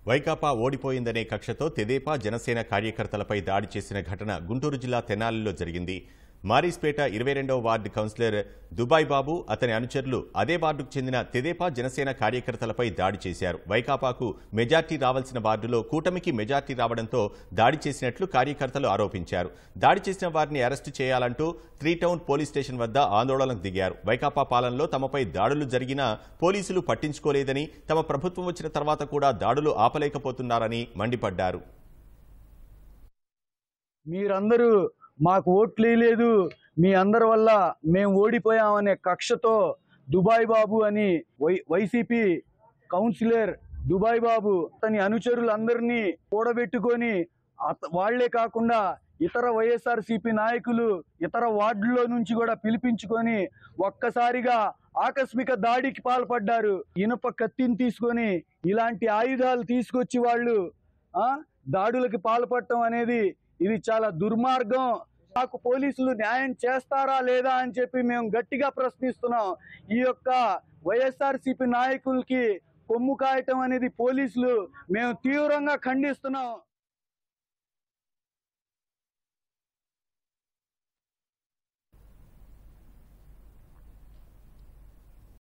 వైకాపా ఓడిపోయిందనే కక్షతో తెదేపా జనసేన కార్యకర్తలపై దాడి చేసిన ఘటన గుంటూరు జిల్లా తెనాలిలో జరిగింది మారీస్పేట ఇరవై రెండవ వార్డు కౌన్సిలర్ దుబాయ్ బాబు అతని అనుచరులు అదే వార్డుకు చెందిన తెదేపా జనసేన కార్యకర్తలపై దాడి చేశారు వైకాపాకు మెజార్టీ రావాల్సిన వార్డులో కూటమికి మెజార్టీ రావడంతో దాడి చేసినట్లు కార్యకర్తలు ఆరోపించారు దాడి చేసిన వారిని అరెస్టు చేయాలంటూ త్రీ టౌన్ పోలీస్ స్టేషన్ వద్ద ఆందోళనకు దిగారు వైకాపా పాలనలో తమపై దాడులు జరిగినా పోలీసులు పట్టించుకోలేదని తమ ప్రభుత్వం వచ్చిన తర్వాత కూడా దాడులు ఆపలేకపోతున్నారని మండిపడ్డారు మీరందరూ మాకు ఓట్లు లేదు మీ అందరి వల్ల మేము ఓడిపోయామనే కక్షతో దుబాయ్ బాబు అని వై వైసీపీ కౌన్సిలర్ దుబాయ్ బాబు అతని అనుచరులందరినీ కూడబెట్టుకొని అత- వాళ్లే కాకుండా ఇతర వైఎస్ఆర్సీపీ నాయకులు ఇతర వార్డుల్లో నుంచి కూడా పిలిపించుకొని ఒక్కసారిగా ఆకస్మిక దాడికి పాల్పడ్డారు ఇనుప కత్తిని తీసుకొని ఇలాంటి ఆయుధాలు తీసుకొచ్చి వాళ్ళు ఆ దాడులకి పాల్పడటం అనేది ఇది చాలా దుర్మార్గం మాకు పోలీసులు న్యాయం చేస్తారా లేదా అని చెప్పి మేము గట్టిగా ప్రశ్నిస్తున్నాం ఈ యొక్క వైఎస్ఆర్సీపీ నాయకులకి కొమ్ము కాయటం అనేది పోలీసులు మేము తీవ్రంగా ఖండిస్తున్నాం